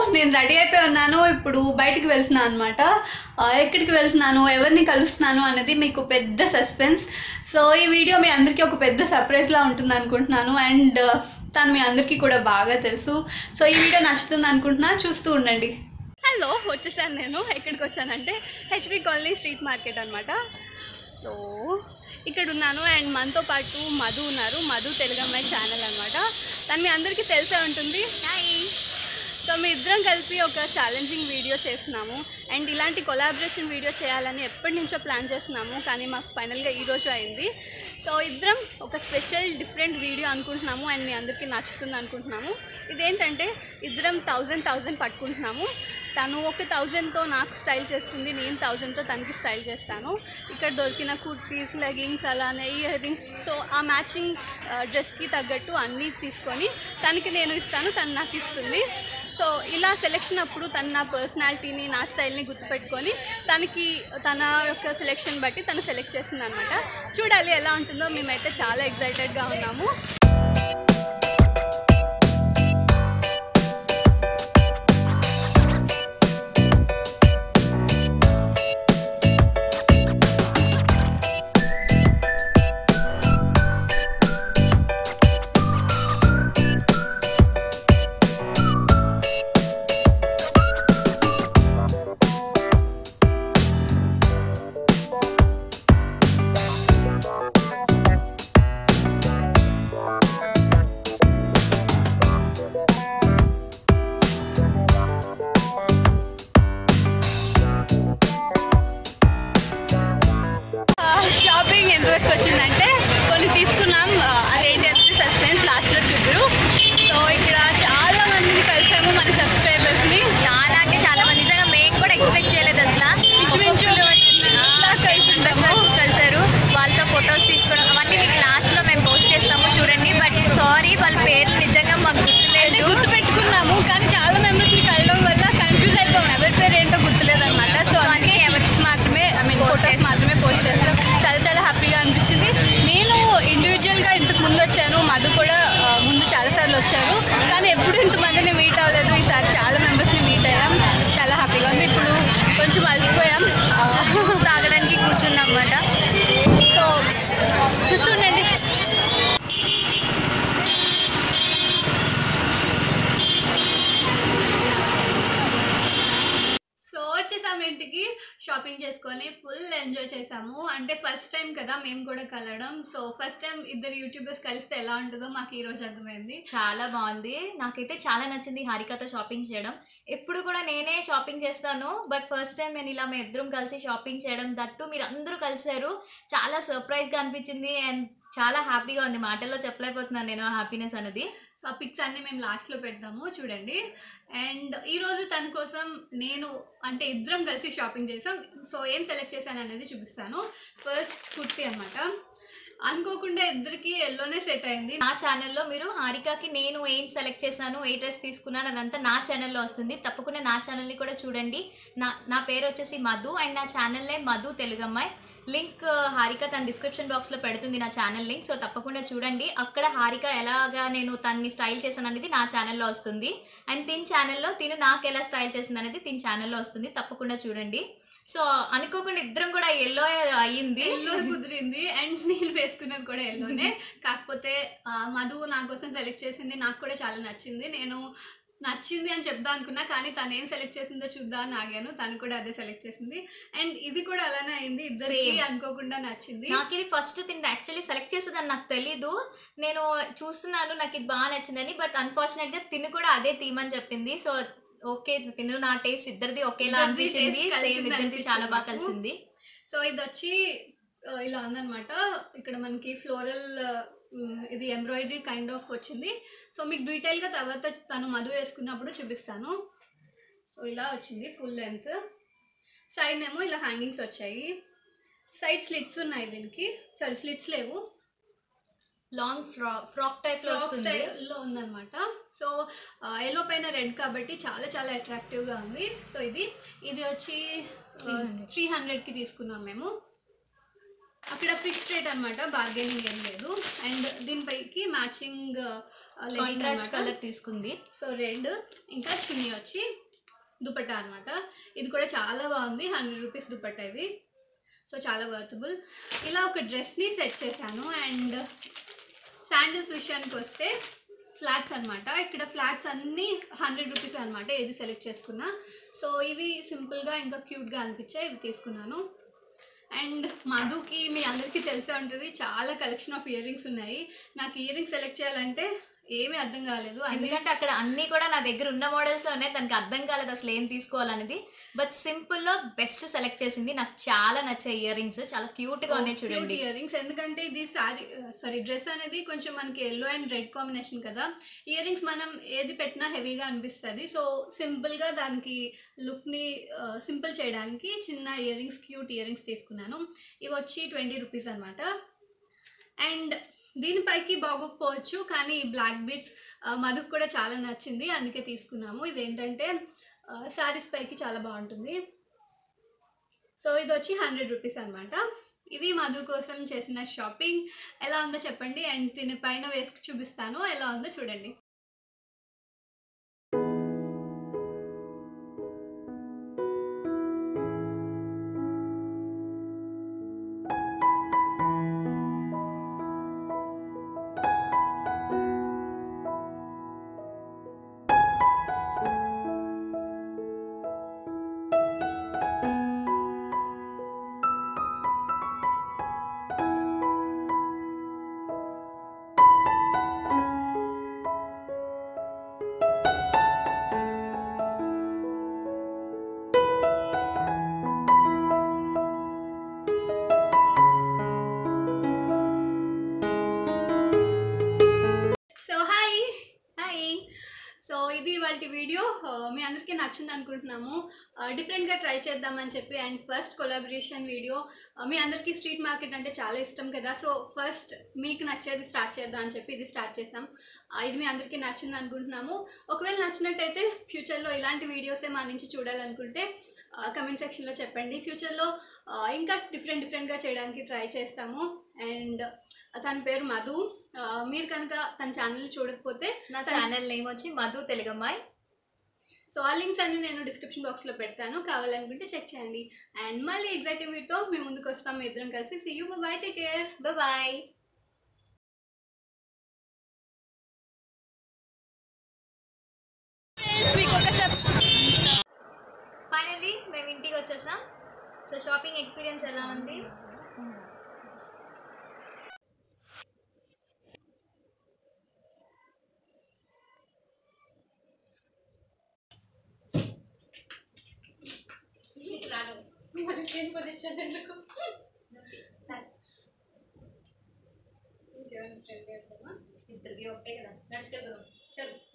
నేను రెడీ అయిపోయి ఉన్నాను ఇప్పుడు బయటికి వెళ్తున్నాను అనమాట ఎక్కడికి వెళ్తున్నాను ఎవరిని కలుస్తున్నాను అనేది మీకు పెద్ద సస్పెన్స్ సో ఈ వీడియో మీ అందరికీ ఒక పెద్ద సర్ప్రైజ్లా ఉంటుంది అనుకుంటున్నాను అండ్ తను మీ అందరికీ కూడా బాగా తెలుసు సో ఈ వీడియో నచ్చుతుంది అనుకుంటున్నా చూస్తూ ఉండండి హలో వచ్చేసాను నేను ఎక్కడికి వచ్చానంటే హెచ్పి కాలనీ స్ట్రీట్ మార్కెట్ అనమాట సో ఇక్కడ ఉన్నాను అండ్ మనతో పాటు మధు ఉన్నారు మధు తెలుగు అమ్మాయి ఛానల్ అనమాట తను మీ అందరికీ తెలిసే ఉంటుంది సో మీ ఇద్దరం కలిపి ఒక ఛాలెంజింగ్ వీడియో చేస్తున్నాము అండ్ ఇలాంటి కొలాబరేషన్ వీడియో చేయాలని ఎప్పటి నుంచో ప్లాన్ చేస్తున్నాము కానీ మాకు ఫైనల్గా ఈరోజు అయింది సో ఇద్దరం ఒక స్పెషల్ డిఫరెంట్ వీడియో అనుకుంటున్నాము అండ్ మీ అందరికీ నచ్చుతుంది అనుకుంటున్నాము ఇదేంటంటే ఇద్దరం థౌజండ్ థౌజండ్ పట్టుకుంటున్నాము తను ఒక థౌజండ్తో నాకు స్టైల్ చేస్తుంది నేను థౌజండ్తో తనకి స్టైల్ చేస్తాను ఇక్కడ దొరికిన కుర్తీస్ లెగింగ్స్ అలానే ఇయర్ రింగ్స్ సో ఆ మ్యాచింగ్ డ్రెస్కి తగ్గట్టు అన్నీ తీసుకొని తనకి నేను ఇస్తాను తను నాకు ఇస్తుంది సో ఇలా సెలెక్షన్ అప్పుడు తను నా పర్సనాలిటీని నా స్టైల్ని గుర్తుపెట్టుకొని తనకి తన యొక్క సెలెక్షన్ బట్టి తను సెలెక్ట్ చేసింది అనమాట చూడాలి ఎలా ఉంటుందో మేమైతే చాలా ఎగ్జైటెడ్గా ఉన్నాము షాపింగ్ ఎంతవరకు వచ్చిందంటే కొన్ని తీసుకున్నాం ఆ, అదేంటి అంటే సస్పెన్స్ లాస్ట్లో చూద్దరు సో ఇక్కడ చాలా మందిని కలిసాము మన సబ్స్క్రైబర్స్ని చాలా అంటే చాలా మంది నిజంగా మేము కూడా ఎక్స్పెక్ట్ చేయలేదు అసలు ఇంచుమించు ఆ, బెస్ట్ వరకు కలిసారు వాళ్ళతో ఫొటోస్ తీసుకోవడం అవన్నీ మీకు లాస్ట్లో మేము పోస్ట్ చేస్తాము చూడండి బట్ సారీ వాళ్ళ పేర్లు నిజంగా మాకు అంటే గుర్తులేదు గుర్తు పెట్టుకున్నాము కానీ చాలా మెంబర్స్ని కలవడం వల్ల కన్ఫ్యూజ్ అయిపోయాం ఎవరి పేరు ఏంటో గుర్తులేదు అనమాట సో So, అందుకే అందుకే ఎవరికి మాత్రమే ఐ మీన్ Post ఫోటోస్ చేస్తాం. మాత్రమే పోస్ట్ చేస్తాం చాలా చాలా హ్యాపీగా అనిపించింది నేను ఇండివిజువల్గా ఇంతకు ముందు వచ్చాను మధు కూడా ఆ, ముందు చాలాసార్లు వచ్చారు కానీ ఎప్పుడు ఇంతమందిని మీట్ అవ్వలేదు ఈసారి చాలా మెంబర్స్ని మీట్ అయ్యాం చాలా హ్యాపీగా ఉంది ఇప్పుడు కొంచెం అలసిపోయాం ఆ, జ్యూస్ తాగడానికి కూర్చున్నాం అన్నమాట సో చూస్తుండండి సో వచ్చేసాము ఇంటికి షాపింగ్ చేసుకొని ఫుల్ ఎంజాయ్ చేసాము అంటే ఫస్ట్ టైం కదా మేము కూడా కలవడం సో ఫస్ట్ టైం ఇద్దరు యూట్యూబర్స్ కలిస్తే ఎలా ఉంటుందో మాకు ఈ రోజు అర్థమైంది చాలా బాగుంది నాకైతే చాలా నచ్చింది హారికతో షాపింగ్ చేయడం ఎప్పుడు కూడా నేనే షాపింగ్ చేస్తాను బట్ ఫస్ట్ టైం నేను ఇలా మేము ఇద్దరం కలిసి షాపింగ్ చేయడం దట్టు మీరు అందరూ కలిసారు చాలా సర్ప్రైజ్గా అనిపించింది అండ్ చాలా హ్యాపీగా ఉంది మాటల్లో చెప్పలేకపోతున్నాను నేను ఆ హ్యాపీనెస్ అనేది సో ఆ పిక్స్ అన్ని మేము లాస్ట్లో పెడతాము చూడండి అండ్ ఈరోజు తన కోసం నేను అంటే ఇద్దరం కలిసి షాపింగ్ చేసాం సో ఏం సెలెక్ట్ చేశాను అనేది చూపిస్తాను ఫస్ట్ కుర్తీ అనమాట అనుకోకుండా ఇద్దరికి ఎల్లోనే సెట్ అయింది నా ఛానల్లో మీరు హారికకి నేను ఏం సెలెక్ట్ చేశాను ఏ డ్రెస్ తీసుకున్నాను అదంతా నా ఛానల్లో వస్తుంది తప్పకుండా నా ఛానల్ని కూడా చూడండి నా నా పేరు వచ్చేసి మధు అండ్ నా ఛానల్లే మధు తెలుగు అమ్మాయి లింక్ ఆ, హారిక తన డిస్క్రిప్షన్ బాక్స్లో పెడుతుంది నా ఛానల్ లింక్ సో తప్పకుండా చూడండి అక్కడ హారిక ఎలాగా నేను తన్ని స్టైల్ చేశాను అనేది నా ఛానల్లో వస్తుంది అండ్ తిన్ ఛానల్లో తిను నాకు ఎలా స్టైల్ చేసింది అనేది తిన్ ఛానల్లో వస్తుంది తప్పకుండా చూడండి సో అనుకోకుండా ఇద్దరం కూడా ఎల్లో అయ్యింది ఎల్లో కుదిరింది అండ్ నేను వేసుకున్నది కూడా ఎల్లోనే కాకపోతే ఆ, మధు నా కోసం సెలెక్ట్ చేసింది నాకు కూడా చాలా నచ్చింది నేను నచ్చింది అని చెప్దాం అనుకున్నా కానీ తను ఏం సెలెక్ట్ చేసిందో చూద్దాం అని ఆగాను తను కూడా అదే సెలెక్ట్ చేసింది అండ్ ఇది కూడా అలానే అయింది ఇద్దరికి Same. అనుకోకుండా నచ్చింది నాకు ఇది ఫస్ట్ తింది యాక్చువల్లీ సెలెక్ట్ చేసేదని నాకు తెలీదు నేను చూస్తున్నాను నాకు ఇది బాగా నచ్చిందని బట్ అన్ఫార్చునేట్గా తిను కూడా అదే థీమ్ అని చెప్పింది సో ఓకే తిను నా టేస్ట్ ఇద్దరిది ఒకేలా ఇద్దరిది అనిపించింది taste కలిసింది సేమ్ ఇద్దరిది అనిపించింది చాలా బాగా నాకు. కలిసింది సో ఇది వచ్చి ఆ, ఇలా ఉందన్నమాట ఇక్కడ మనకి ఫ్లోరల్ ఇది ఎంబ్రాయిడరీ కైండ్ ఆఫ్ వచ్చింది సో మీకు డీటెయిల్గా తర్వాత తను మధు వేసుకున్నప్పుడు చూపిస్తాను సో ఇలా వచ్చింది ఫుల్ లెంత్ సైడ్ ఏమో ఇలా హ్యాంగింగ్స్ వచ్చాయి సైడ్ స్లిట్స్ ఉన్నాయి దీనికి సారీ స్లిట్స్ లేవు లాంగ్ ఫ్రాక్ ఫ్రాక్ టైప్ లో ఫ్రాక్ వస్తుంది స్టైల్లో ఉందన్నమాట సో ఎల్లో పైన రెడ్ కాబట్టి చాలా చాలా అట్రాక్టివ్గా ఉంది సో ఇది ఇది వచ్చి త్రీ హండ్రెడ్కి తీసుకున్నాం మేము అక్కడ ఫిక్స్డ్ రేట్ అనమాట బార్గెనింగ్ ఏం లేదు అండ్ దీనిపైకి మ్యాచింగ్ కాంట్రాస్ట్ కలర్ తీసుకుంది సో రెడ్ ఇంకా చున్నీ వచ్చి దుపట్టా అనమాట ఇది కూడా చాలా బాగుంది హండ్రెడ్ రూపీస్ దుపట్టా ఇది సో చాలా వర్తబుల్ ఇలా ఒక డ్రెస్ని సెట్ చేశాను అండ్ శాండిల్స్ విషయానికి వస్తే ఫ్లాట్స్ అనమాట ఇక్కడ ఫ్లాట్స్ అన్నీ హండ్రెడ్ రూపీస్ అనమాట ఏది సెలెక్ట్ చేసుకున్నా సో ఇవి సింపుల్గా ఇంకా క్యూట్గా అనిపించాయి ఇవి తీసుకున్నాను అండ్ మధుకి మీ అందరికీ తెలిసే ఉంటుంది చాలా కలెక్షన్ ఆఫ్ ఇయర్ రింగ్స్ ఉన్నాయి నాకు ఇయర్ రింగ్స్ సెలెక్ట్ చేయాలంటే ఏమీ అర్థం కాలేదు అన్ని ఎందుకంటే అక్కడ అన్ని కూడా నా దగ్గర ఉన్న మోడల్స్ ఉన్నాయి తనకి అర్థం కాలేదు అసలు ఏం తీసుకోవాలనేది బట్ సింపుల్ లో బెస్ట్ సెలెక్ట్ చేసింది నాకు చాలా నచ్చాయి ఇయర్ రింగ్స్ చాలా క్యూట్ గా ఉన్నాయి చూడండి ఇయర్ రింగ్స్ ఎందుకంటే ఇది సారీ సారీ డ్రెస్ అనేది కొంచెం మనకి ఎల్లో అండ్ రెడ్ కాంబినేషన్ కదా ఇయర్ రింగ్స్ మనం ఏది పెట్టినా హెవీగా అనిపిస్తుంది సో సింపుల్గా దానికి లుక్ని సింపుల్ చేయడానికి చిన్న earrings cute earrings తీసుకున్నాను ఇవి వచ్చి ట్వంటీ రూపీస్ అనమాట అండ్ దీనిపైకి బాగోకపోవచ్చు కానీ బ్లాక్ బీట్స్ మధుకు కూడా చాలా నచ్చింది అందుకే తీసుకున్నాము ఇదేంటంటే శారీస్ పైకి చాలా బాగుంటుంది సో ఇది వచ్చి హండ్రెడ్ రూపీస్ అనమాట ఇది మధు కోసం చేసిన షాపింగ్ ఎలా ఉందో చెప్పండి అండ్ దీని పైన వేసుకు చూపిస్తాను ఎలా ఉందో చూడండి సో హాయ్ హాయ్ సో ఇది వాళ్ళ వీడియో మీ అందరికీ నచ్చింది అనుకుంటున్నాము డిఫరెంట్గా ట్రై చేద్దామని చెప్పి అండ్ ఫస్ట్ కొలాబరేషన్ వీడియో మీ అందరికీ స్ట్రీట్ మార్కెట్ అంటే చాలా ఇష్టం కదా సో ఫస్ట్ మీకు నచ్చేది స్టార్ట్ చేద్దాం అని చెప్పి ఇది స్టార్ట్ చేసాం ఆ, ఇది మీ అందరికీ నచ్చింది అనుకుంటున్నాము ఒకవేళ నచ్చినట్టయితే ఫ్యూచర్లో ఇలాంటి వీడియోసే మా నుంచి చూడాలనుకుంటే కమెంట్ సెక్షన్లో చెప్పండి ఫ్యూచర్లో ఇంకా డిఫరెంట్ డిఫరెంట్గా చేయడానికి ట్రై చేస్తాము అండ్ తన పేరు మధు ఆ, మీరు కనుక తన ఛానల్ చూడకపోతే నా ఛానల్ నేమ్ వచ్చి మధు తెలుగమ్మాయి సో ఆ లింక్స్ అన్ని నేను డిస్క్రిప్షన్ బాక్స్లో పెడతాను కావాలనుకుంటే చెక్ చేయండి అండ్ మళ్ళీ ఎగ్జైటివ్ వీడితో మేము ముందుకు వస్తాం మీ ఇద్దరం కలిసి see you bye take care bye మీకు ఒక ఫైనల్లీ మేము ఇంటికి వచ్చేసాం సో షాపింగ్ ఎక్స్పీరియన్స్ ఎలా ఉంది పొజిషన్ ఎందుకు ఇద్దరికి ఒకటే కదా నడుచుకెళ్తున్నాం చల్